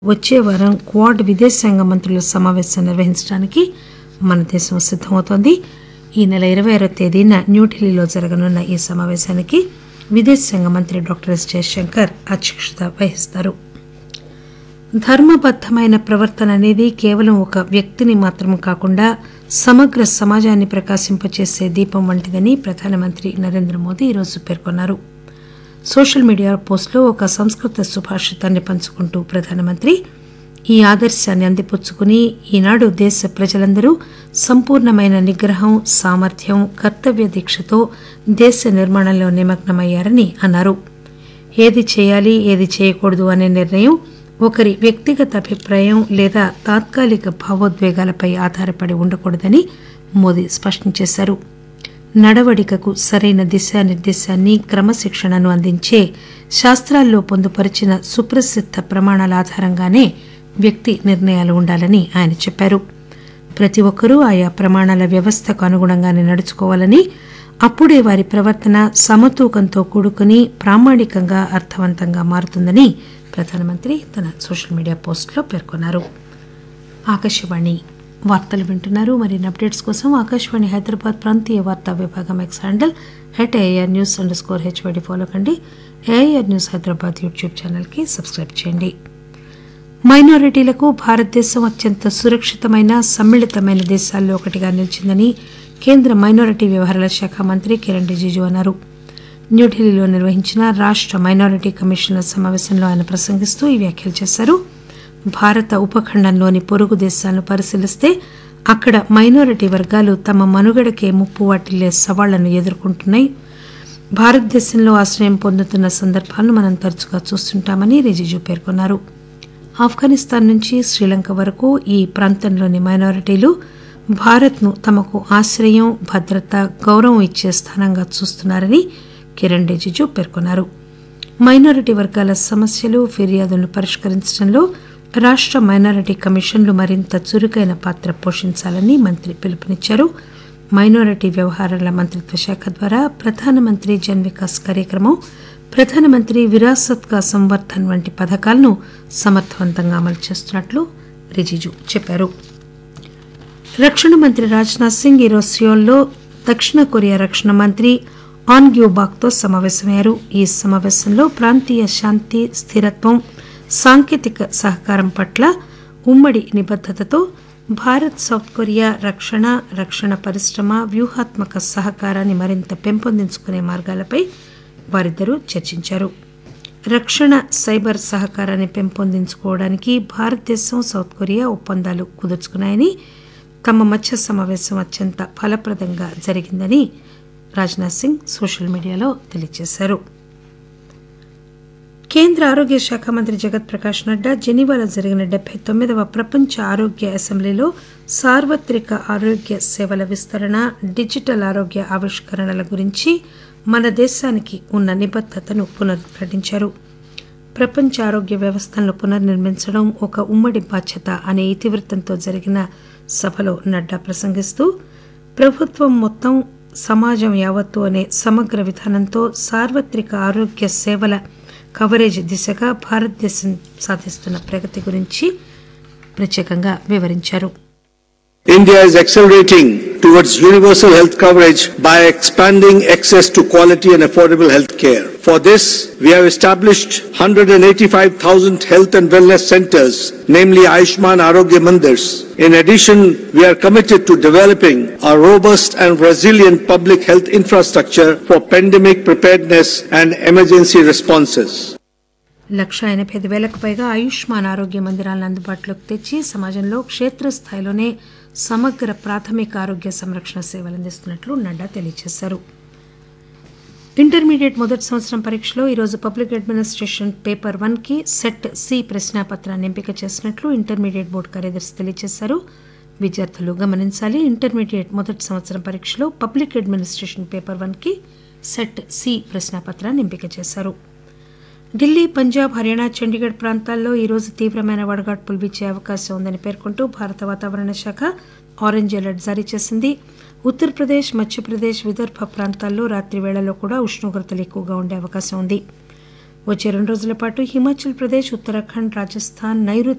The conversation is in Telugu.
వచ్చే వారం క్వాడ్ విదేశాంగ మంత్రుల సమావేశం నిర్వహించడానికి మన దేశం సిద్దమవుతోంది ఈ నెల ఇరవై ఆరో తేదీన న్యూఢిల్లీలో జరగనున్న ఈ సమావేశానికి విదేశాంగ మంత్రి డాక్టర్ ఎస్ జయశంకర్ అధ్యక్షత వహిస్తారు ధర్మబద్దమైన ప్రవర్తన అనేది కేవలం ఒక వ్యక్తిని మాత్రం కాకుండా సమగ్ర సమాజాన్ని ప్రకాశింపచేసే దీపం వంటిదని ప్రధానమంత్రి నరేంద్ర మోదీ ఈరోజు పేర్కొన్నారు సోషల్ మీడియా పోస్టులో ఒక సంస్కృత సుభాషితాన్ని పంచుకుంటూ ప్రధానమంత్రి ఈ ఆదర్శాన్ని అందిపుచ్చుకుని ఈనాడు దేశ ప్రజలందరూ సంపూర్ణమైన నిగ్రహం సామర్థ్యం కర్తవ్య దీక్షతో దేశ నిర్మాణంలో నిమగ్నమయ్యారని అన్నారు ఏది చేయాలి ఏది చేయకూడదు అనే నిర్ణయం ఒకరి వ్యక్తిగత అభిప్రాయం లేదా తాత్కాలిక భావోద్వేగాలపై ఆధారపడి ఉండకూడదని మోదీ స్పష్టం చేశారు నడవడికకు సరైన దిశానిర్దేశాన్ని క్రమశిక్షణను అందించే శాస్త్రాల్లో పొందుపరిచిన సుప్రసిద్ధ ప్రమాణాల ఆధారంగానే వ్యక్తి నిర్ణయాలు ఉండాలని ఆయన చెప్పారు ప్రతి ఒక్కరూ ఆయా ప్రమాణాల వ్యవస్థకు అనుగుణంగానే నడుచుకోవాలని అప్పుడే వారి ప్రవర్తన సమతూకంతో కూడుకుని ప్రామాణికంగా అర్థవంతంగా మారుతుందని ప్రధానమంత్రి తన సోషల్ మీడియా పోస్టులో పేర్కొన్నారు ఆకాశవాణి వార్తలు వింటున్నారు మరిన్ని అప్డేట్స్ కోసం ఆకాశవాణి హైదరాబాద్ ప్రాంతీయ వార్తా విభాగం X handle at AR news underscore HYD follow కండి ఏఆర్ న్యూస్ హైదరాబాద్ యూట్యూబ్ ఛానల్కి సబ్స్క్రైబ్ చేయండి మైనారిటీలకు భారతదేశం అత్యంత సురక్షితమైన సమ్మిళితమైన దేశాల్లో ఒకటిగా నిలిచిందని కేంద్ర మైనారిటీ వ్యవహారాల శాఖ మంత్రి కిరణ్ రిజిజు అన్నారు న్యూఢిల్లీలో నిర్వహించిన రాష్ట మైనారిటీ కమిషన్ల సమావేశంలో ఆయన ప్రసంగిస్తూ ఈ వ్యాఖ్యలు చేశారు భారత ఉపఖండంలోని పొరుగు దేశాలను పరిశీలిస్తే అక్కడ మైనారిటీ వర్గాలు తమ మనుగడకే ముప్పు వాటిల్లే సవాళ్లను ఎదుర్కొంటున్నాయి భారతదేశంలో ఆశ్రయం పొందుతున్న సందర్భాలను మనం తరచుగా చూస్తుంటామని రిజిజు పేర్కొన్నారు ఆఫ్ఘనిస్తాన్ నుంచి శ్రీలంక వరకు ఈ ప్రాంతంలోని మైనారిటీలు భారత్ను తమకు ఆశ్రయం భద్రత గౌరవం ఇచ్చే స్థానంగా చూస్తున్నారని కిరణ్ రిజిజు పేర్కొన్నారు మైనారిటీ వర్గాల సమస్యలు ఫిర్యాదులను పరిష్కరించడంలో రాష్ట మైనారిటీ కమిషన్లు మరింత చురుకైన పాత్ర పోషించాలని మంత్రి పిలుపునిచ్చారు మైనారిటీ వ్యవహారాల మంత్రిత్వ శాఖ ద్వారా ప్రధానమంత్రి జన్ వికాస్ కార్యక్రమం ప్రధానమంత్రి విరాసత్ కా సంవర్ధన్ వంటి పథకాలను సమర్థవంతంగా అమలు చేస్తున్నట్లు రిజిజు చెప్పారు రక్షణ మంత్రి రాజ్నాథ్ సింగ్ ఈరోజు సియోల్లో దక్షిణ కొరియా రక్షణ మంత్రి ఆన్ గ్యూబాక్తో సమావేశమయ్యారు ఈ సమావేశంలో ప్రాంతీయ శాంతి స్థిరత్వం సాంకేతిక సహకారం పట్ల ఉమ్మడి నిబద్దతతో భారత్ సౌత్ కొరియా రక్షణ రక్షణ పరిశ్రమ వ్యూహాత్మక సహకారాన్ని మరింత పెంపొందించుకునే మార్గాలపై వారిద్దరూ చర్చించారు రక్షణ సైబర్ సహకారాన్ని పెంపొందించుకోవడానికి భారతదేశం సౌత్ కొరియా ఒప్పందాలు కుదుర్చుకున్నాయని తమ మధ్య సమావేశం అత్యంత ఫలప్రదంగా జరిగిందని రాజ్నాథ్ సింగ్ సోషల్ మీడియాలో తెలియజేశారు కేంద్ర ఆరోగ్య శాఖ మంత్రి జగత్ ప్రకాష్ నడ్డా జెనీవాలో జరిగిన డెబ్బై తొమ్మిదవ ప్రపంచ ఆరోగ్య అసెంబ్లీలో సార్వత్రిక ఆరోగ్య సేవల విస్తరణ డిజిటల్ ఆరోగ్య ఆవిష్కరణల గురించి మన దేశానికి ఉన్న నిబద్దతను పునరుద్ఘాటించారు ప్రపంచ ఆరోగ్య వ్యవస్థలను పునర్నిర్మించడం ఒక ఉమ్మడి బాధ్యత అనే ఇతివృత్తంతో జరిగిన సభలో నడ్డా ప్రసంగిస్తూ ప్రభుత్వం మొత్తం సమాజం యావత్తు అనే సమగ్ర విధానంతో సార్వత్రిక ఆరోగ్య సేవల కవరేజ్ దిశగా భారతదేశం సాధిస్తున్న ప్రగతి గురించి ప్రత్యేకంగా వివరించారు India is accelerating towards universal health coverage by expanding access to quality and affordable health care. For this, we have established 185,000 health and wellness centers, namely Ayushman Arogya Mandirs. In addition, we are committed to developing a robust and resilient public health infrastructure for pandemic preparedness and emergency responses. లక్ష ఎనభై ఐదు వేలకు పైగా ఆయుష్మాన్ ఆరోగ్య మందిరాలను అందుబాటులోకి తెచ్చి సమాజంలో క్షేత్రస్థాయిలోనే సమగ్ర ప్రాథమిక ఆరోగ్య సంరక్షణ సేవలు అందిస్తున్నట్లు నడ్డా తెలియజేశారు ఇంటర్మీడియట్ మొదటి సంవత్సరం పరీక్షలో ఈరోజు పబ్లిక్ అడ్మినిస్ట్రేషన్ పేపర్ వన్ కి సెట్ సి ప్రశ్నాపత్రాన్ని ఎంపిక చేసినట్లు ఇంటర్మీడియట్ బోర్డు కార్యదర్శి తెలియజేశారు విద్యార్థులు గమనించాలి ఇంటర్మీడియట్ మొదటి సంవత్సరం పరీక్షలో పబ్లిక్ అడ్మినిస్ట్రేషన్ పేపర్ వన్ కి సెట్ సి ప్రశ్నాపత్రాన్ని ఎంపిక చేశారు ఢిల్లీ పంజాబ్ హర్యానా చండీగఢ్ ప్రాంతాల్లో ఈరోజు తీవ్రమైన వడగాడ్పులు వీచే అవకాశం ఉందని పేర్కొంటూ భారత వాతావరణ శాఖ ఆరెంజ్ అలర్ట్ జారీ చేసింది ఉత్తరప్రదేశ్ మధ్యప్రదేశ్ విదర్భ ప్రాంతాల్లో రాత్రి వేళల్లో కూడా ఉష్ణోగ్రతలు ఎక్కువగా ఉండే అవకాశం ఉంది వచ్చే రెండు రోజుల పాటు హిమాచల్ ప్రదేశ్ ఉత్తరాఖండ్ రాజస్థాన్ నైరుతి